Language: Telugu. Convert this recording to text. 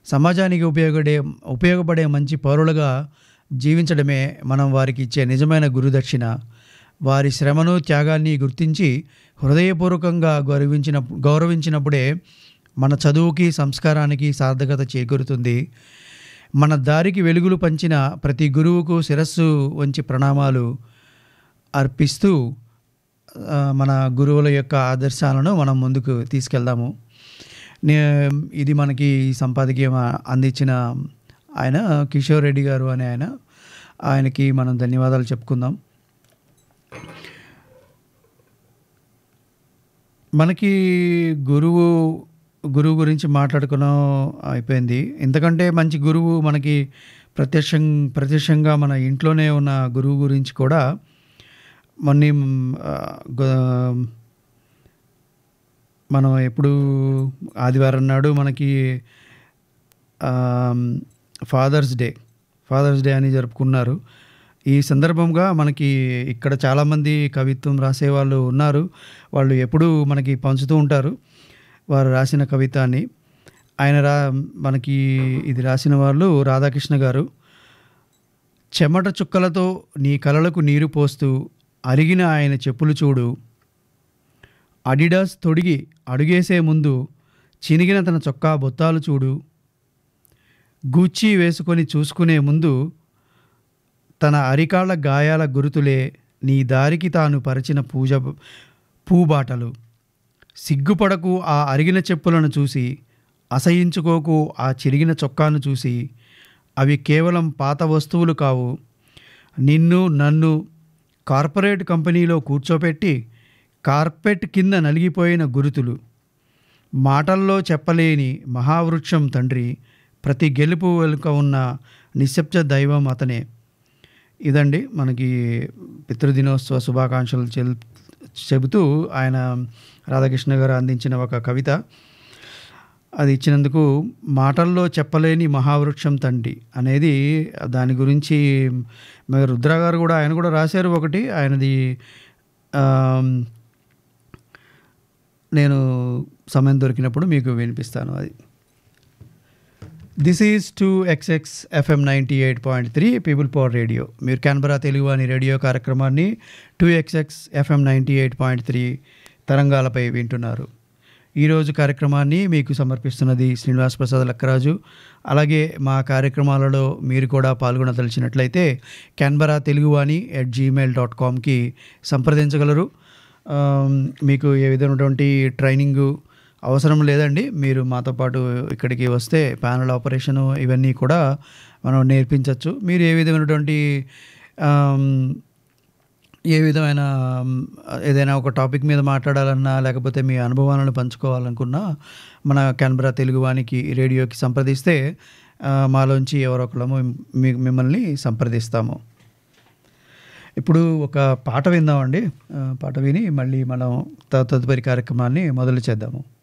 సమాజానికి ఉపయోగపడే ఉపయోగపడే మంచి పౌరులుగా జీవించడమే మనం వారికి ఇచ్చే నిజమైన గురుదక్షిణ వారి శ్రమను త్యాగాన్ని గుర్తించి హృదయపూర్వకంగా గౌరవించిన గౌరవించినప్పుడే మన చదువుకి సంస్కారానికి సార్థకత చేకూరుతుంది మన దారికి వెలుగులు పంచిన ప్రతి గురువుకు శిరస్సు వంచి ప్రణామాలు అర్పిస్తూ ఆ, మన గురువుల యొక్క ఆదర్శాలను మనం ముందుకు తీసుకెళ్దాము నే- ఇది మనకి సంపాదకీయం అందించిన ఆయన కిషోర్ రెడ్డి గారు అనే ఆయన ఆయనకి మనం ధన్యవాదాలు చెప్పుకుందాం మనకి గురువు గురువు గురించి మాట్లాడుకున్నాం అయిపోయింది ఎందుకంటే మంచి గురువు మనకి ప్రత్యక్షం ప్రత్యక్షంగా మన ఇంట్లోనే ఉన్న గురువు గురించి కూడా మొన్న మనం ఎప్పుడు ఆదివారం నాడు మనకి ఫాదర్స్ డే ఫాదర్స్ డే అని జరుపుకున్నారు ఈ సందర్భంగా మనకి ఇక్కడ చాలామంది కవిత్వం రాసే వాళ్ళు ఉన్నారు వాళ్ళు ఎప్పుడూ మనకి పంచుతూ ఉంటారు వారు రాసిన కవితాన్ని ఆయన రా మనకి ఇది రాసిన వాళ్ళు రాధాకృష్ణ గారు చెమట చుక్కలతో నీ కలలకు నీరు పోస్తూ అరిగిన ఆయన చెప్పులు చూడు అడిడాస్ తొడిగి అడుగేసే ముందు చినిగిన తన చొక్కా బొత్తాలు చూడు గూచ్చి వేసుకొని చూసుకునే ముందు తన అరికాళ్ళ గాయాల గురుతులే నీ దారికి తాను పరిచిన పూజ పూబాటలు సిగ్గుపడకు ఆ అరిగిన చెప్పులను చూసి అసహించుకోకు ఆ చిరిగిన చొక్కాను చూసి అవి కేవలం పాత వస్తువులు కావు నిన్ను నన్ను కార్పొరేట్ కంపెనీలో కూర్చోపెట్టి కార్పెట్ కింద నలిగిపోయిన గురుతులు మాటల్లో చెప్పలేని మహావృక్షం తండ్రి ప్రతి గెలుపు వెనుక ఉన్న నిశ్శబ్ద దైవం అతనే ఇదండి మనకి పితృదినోత్సవ శుభాకాంక్షలు చెల్ చెబుతూ ఆయన రాధాకృష్ణ గారు అందించిన ఒక కవిత అది ఇచ్చినందుకు మాటల్లో చెప్పలేని మహావృక్షం తండ్రి అనేది దాని గురించి మరి రుద్ర గారు కూడా ఆయన కూడా రాశారు ఒకటి ఆయనది ఆమ్, నేను సమయం దొరికినప్పుడు మీకు వినిపిస్తాను అది this is two XX FM ninety eight point three people power radio మీరు కెన్బరా తెలుగు అని రేడియో కార్యక్రమాన్ని two XX FM ninety eight point three తరంగాలపై వింటున్నారు ఈరోజు కార్యక్రమాన్ని మీకు సమర్పిస్తున్నది శ్రీనివాస్ ప్రసాద్ లక్కరాజు అలాగే మా కార్యక్రమాలలో మీరు కూడా పాల్గొనదలిచినట్లయితే Canberra Teluguvani at Gmail dot కామ్కి సంప్రదించగలరు ఆమ్, మీకు ఏ విధమైనటువంటి ట్రైనింగు అవసరం లేదండి మీరు మాతో పాటు ఇక్కడికి వస్తే ప్యానల్ ఆపరేషను ఇవన్నీ కూడా మనం నేర్పించవచ్చు మీరు ఏ విధమైనటువంటి ఆమ్, ఏ విధమైన ఆమ్, ఏదైనా ఒక టాపిక్ మీద మాట్లాడాలన్నా లేకపోతే మీ అనుభవాలను పంచుకోవాలనుకున్నా మన కెన్బరా తెలుగువానికి రేడియోకి సంప్రదిస్తే ఆ, మాలోంచి ఎవరో ఒకళ్ళము మీ మిమ్మల్ని సంప్రదిస్తాము ఇప్పుడు ఒక పాట విందామండి ఆ, పాట విని మళ్ళీ మనం త- తదుపరి కార్యక్రమాన్ని మొదలు చేద్దాము